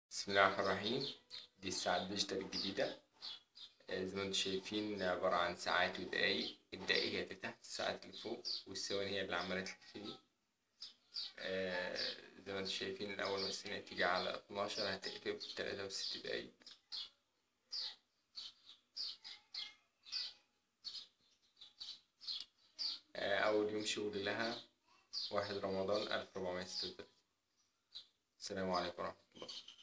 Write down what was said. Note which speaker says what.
Speaker 1: بسم الله الرحمن الرحيم دي الساعة الديجيتال الجديدة آه، زي ما انتم شايفين عبارة عن ساعات ودقايق الدقايق هي اللي تحت الساعات اللي فوق والثواني هي اللي عمالة تلف دي آه، زي ما انتم شايفين أول ما الثانية تيجي على اتناشر هتقلب تلاتة وست دقايق آه، أول يوم شغل لها واحد رمضان ألف ربعمية ستة وتلاتين السلام عليكم ورحمة الله